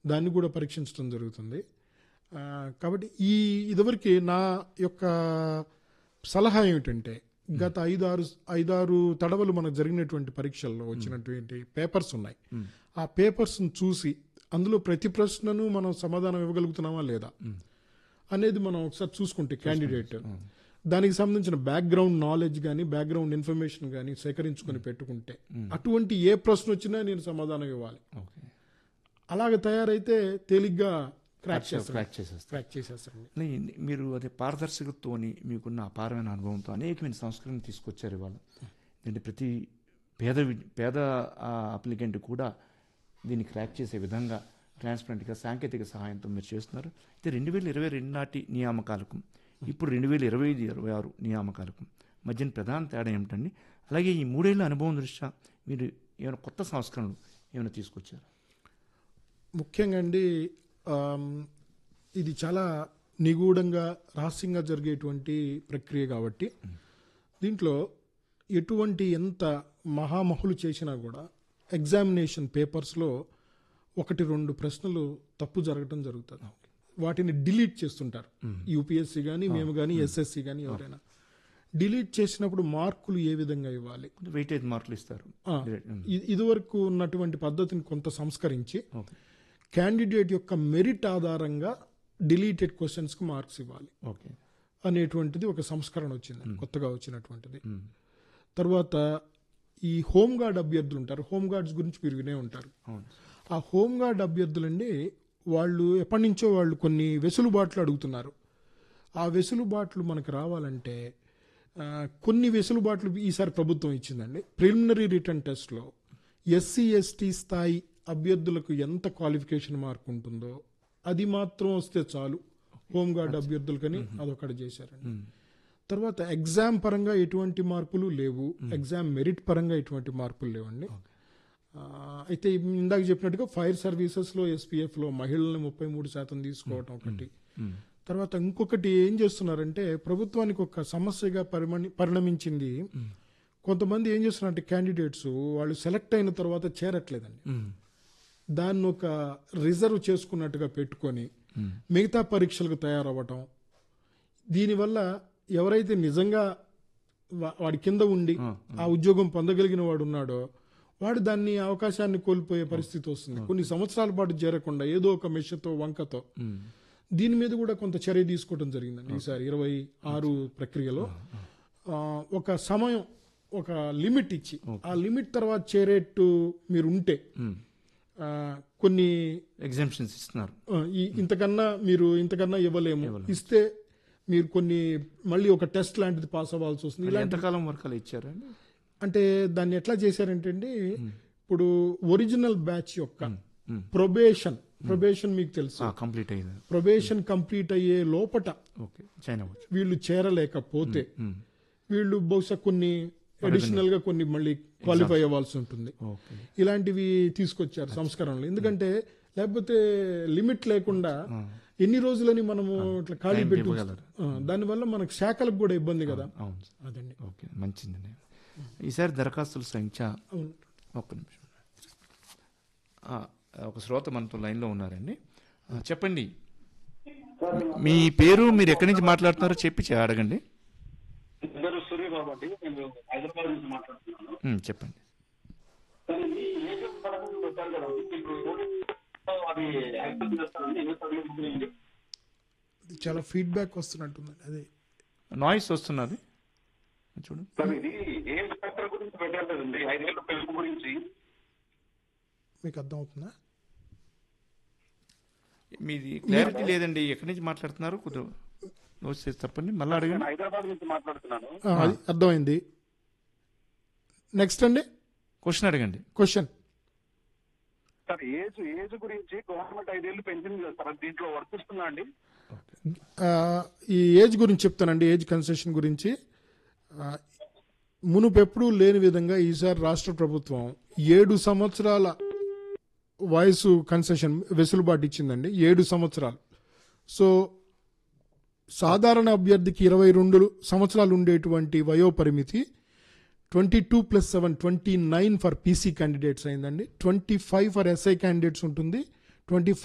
దాన్ని కూడా పరీక్షించడం జరుగుతుంది ఆ, కాబట్టి ఈ ఇదివరకు నా యొక్క సలహా ఏమిటంటే గత ఐదారు ఐదారు తడవలు మనకు జరిగినటువంటి పరీక్షల్లో వచ్చినటువంటి పేపర్స్ ఉన్నాయి ఆ పేపర్స్ని చూసి అందులో ప్రతి ప్రశ్నను మనం సమాధానం ఇవ్వగలుగుతున్నామా లేదా అనేది మనం ఒకసారి చూసుకుంటే క్యాండిడేట్ దానికి సంబంధించిన బ్యాక్గ్రౌండ్ నాలెడ్జ్ కానీ బ్యాక్గ్రౌండ్ ఇన్ఫర్మేషన్ కానీ సేకరించుకొని పెట్టుకుంటే అటువంటి ఏ ప్రశ్న వచ్చినా నేను సమాధానం ఇవ్వాలి ఓకే అలాగ తయారైతే తేలిగ్గా క్రాక్ చేస్తాను క్రాక్ చేసేస్తారు క్రాక్ చేసేస్తాను లే, మీరు అదే పారదర్శకతతోని మీకున్న అపారమైన అనుభవంతో అనేకమైన సంస్కరణ తీసుకొచ్చారు ఇవాళ ఎందుకంటే ప్రతి పేద వి- పేద అప్లికెంట్ కూడా దీన్ని క్రాక్ చేసే విధంగా ట్రాన్స్పరెంట్గా సాంకేతిక సహాయంతో మీరు చేస్తున్నారు అయితే రెండు వేల ఇరవై రెండు నాటి నియామకాలకు ఇప్పుడు రెండు వేల ఇరవై ఐదు ఇరవై ఆరు నియామకాలకు మధ్యన ప్రధాన తేడా ఏమిటండి అలాగే ఈ మూడేళ్ల అనుభవం దృష్ట్యా మీరు ఏమైనా కొత్త సంస్కరణలు ఏమైనా తీసుకొచ్చారు ముఖ్యంగా అండి ఆమ్, ఇది చాలా నిగూఢంగా రహస్యంగా జరిగేటువంటి ప్రక్రియ కాబట్టి దీంట్లో ఎటువంటి ఎంత మహామహులు చేసినా కూడా ఎగ్జామినేషన్ పేపర్స్లో ఒకటి రెండు ప్రశ్నలు తప్పు జరగటం జరుగుతుంది వాటిని డిలీట్ చేస్తుంటారు యూపీఎస్సీ కానీ మేము కానీ ఎస్ఎస్సి కానీ ఎవరైనా డిలీట్ చేసినప్పుడు మార్కులు ఏ విధంగా ఇవ్వాలి వెయిటేజ్ మార్కులు ఇస్తారు ఆ, ఇ- ఇదివరకు ఉన్నటువంటి పద్ధతిని కొంత సంస్కరించి ఓకే క్యాండిడేట్ యొక్క మెరిట్ ఆధారంగా డిలీటెడ్ క్వశ్చన్స్కి మార్క్స్ ఇవ్వాలి ఓకే అనేటువంటిది ఒక సంస్కరణ వచ్చింది కొత్తగా వచ్చినటువంటిది మ్. తర్వాత ఈ హోమ్ గార్డ్ అభ్యర్థులు ఉంటారు హోమ్ గార్డ్స్ గురించి మీరు వినే ఉంటారు అవును ఆ హోమ్ గార్డ్ అభ్యర్థులండి వాళ్ళు ఎప్పటి నుంచో వాళ్ళు కొన్ని వెసులుబాట్లు అడుగుతున్నారు ఆ వెసులుబాట్లు మనకు రావాలంటే ఆ, కొన్ని వెసులుబాట్లు ఈసారి ప్రభుత్వం ఇచ్చిందండి ప్రిలిమినరీ రిటర్న్ టెస్ట్లో ఎస్సీ ఎస్టీ స్థాయి అభ్యర్థులకు ఎంత క్వాలిఫికేషన్ మార్క్ ఉంటుందో అది మాత్రం వస్తే చాలు హోమ్ గార్డ్ అభ్యర్థులకని అదొకటి చేశారండి తర్వాత ఎగ్జామ్ పరంగా ఎటువంటి మార్పులు లేవు ఎగ్జామ్ మెరిట్ పరంగా ఎటువంటి మార్పులు లేవండి ఆ, అయితే ఇందాక చెప్పినట్టుగా ఫైర్ సర్వీసెస్లో ఎస్పీఎఫ్లో మహిళలను ముప్పై మూడు శాతం తీసుకోవటం ఒకటి తర్వాత ఇంకొకటి ఏం చేస్తున్నారంటే ప్రభుత్వానికి ఒక సమస్యగా పరిమణి పరిణమించింది కొంతమంది ఏం చేస్తున్నారంటే క్యాండిడేట్స్ వాళ్ళు సెలెక్ట్ అయిన తర్వాత చేరట్లేదండి దాన్ని ఒక రిజర్వ్ చేసుకున్నట్టుగా పెట్టుకొని మిగతా పరీక్షలకు తయారవ్వటం దీనివల్ల ఎవరైతే నిజంగా వా- వాడి కింద ఉండి ఆ ఉద్యోగం పొందగలిగిన వాడు ఉన్నాడో వాడు దాన్ని అవకాశాన్ని కోల్పోయే పరిస్థితి వస్తుంది కొన్ని సంవత్సరాల పాటు చేరకుండా ఏదో ఒక మెషతో వంకతో దీని మీద కూడా కొంత చర్య తీసుకోవడం జరిగిందండి ఈసారి ఇరవై ఆరు ప్రక్రియలో ఆ, ఒక సమయం ఒక లిమిట్ ఇచ్చి ఆ లిమిట్ తర్వాత చేరేట్టు మీరు ఉంటే ఆ, కొన్ని ఎగ్జామ్షన్స్ ఇస్తున్నారు ఆ, ఈ- ఇంతకన్నా మీరు ఇంతకన్నా ఇవ్వలేము ఇస్తే మీరు కొన్ని మళ్ళీ ఒక టెస్ట్ లాంటిది పాస్ అవ్వాల్సి వస్తుంది ఇలా ఎంతకాలం వరకు అలా ఇచ్చారండి అంటే దాన్ని ఎట్లా చేశారంటే అండి ఇప్పుడు ఒరిజినల్ బ్యాచ్ యొక్క మ్. ప్రొబేషన్ ప్రొబేషన్ మీకు తెలుసు కంప్లీట్ అయ్యింది ప్రొబేషన్ కంప్లీట్ అయ్యే లోపట ఓకే చైనా వచ్చు వీళ్ళు చేరలేకపోతే వీళ్ళు బహుశా కొన్ని అడిషనల్ గా కొన్ని మళ్ళీ క్వాలిఫై అవ్వాల్సి ఉంటుంది ఓకే ఇలాంటివి తీసుకొచ్చారు సంస్కరణలు ఎందుకంటే లేకపోతే లిమిట్ లేకుండా ఎన్ని రోజులని మనము ఇట్లా ఖాళీ పెట్టి ఇవ్వగలరు. ఆ, దానివల్ల మనకు శాఖలకు కూడా ఇబ్బంది కదా అవును సార్. అదండి ఓకే మంచిది ఈసారి దరఖాస్తుల సంఖ్య అవును ఒక్క నిమిషం ఆ, ఒక శ్రోత మనతో లైన్లో ఉన్నారండి ఆ, చెప్పండి మీ పేరు మీరు ఎక్కడి నుంచి మాట్లాడుతున్నారో చెప్పి చే- అడగండి ఇద్దరు సూర్యబాబు అండి నేను హైదరాబాద్ నుంచి మాట్లాడుతున్నాను ఉమ్, చెప్పండి కానీ మీ ఏజెంట్ పథకం పెట్టారు కదండి ఇప్పుడు ఓటీపీలో అది యాక్సెప్ట్ చేస్తారండి ఏ సర్వీస్ గురించి ఇది చాలా ఫీడ్బ్యాక్ వస్తున్నట్టుందండి అదే నాయిస్ వస్తున్నది చూడండి సార్ ఇది ఏ ఫ్యాక్టర్ గురించి పెట్టారు కదండి ఐదేళ్ల పెళ్లి గురించి మీకు అర్థం అవుతుందా మీది క్లారిటీ లేదండి ఎక్కడి నుంచి మాట్లాడుతున్నారు కొద్దిగా నోట్స్ చేసి తప్పండి మళ్ళీ నేను అడగండి హైదరాబాద్ నుంచి మాట్లాడుతున్నాను ఆ, అది అర్థమైంది నెక్స్ట్ అండి క్వశ్చన్ అడగండి క్వశ్చన్ సార్ ఏజ్ ఏజ్ గురించి గవర్నమెంట్ ఐదేళ్లు పెంచింది కదా సార్ అది దీంట్లో వర్తిస్తుందా అండి ఈ ఏజ్ గురించి చెప్తానండి ఏజ్ కన్సెషన్ గురించి ఆ, మునుపెప్పుడూ లేని విధంగా ఈసారి రాష్ట్ర ప్రభుత్వం ఏడు సంవత్సరాల వయసు కన్సెషన్ వెసులుబాటు ఇచ్చిందండి ఏడు సంవత్సరాలు సో సాధారణ అభ్యర్థికి ఇరవై రెండు సంవత్సరాలు ఉండేటువంటి వయో పరిమితి twenty two plus seven twenty nine for PC candidates అయిందండి twenty five for SI candidates ఉంటుంది ట్వంటీ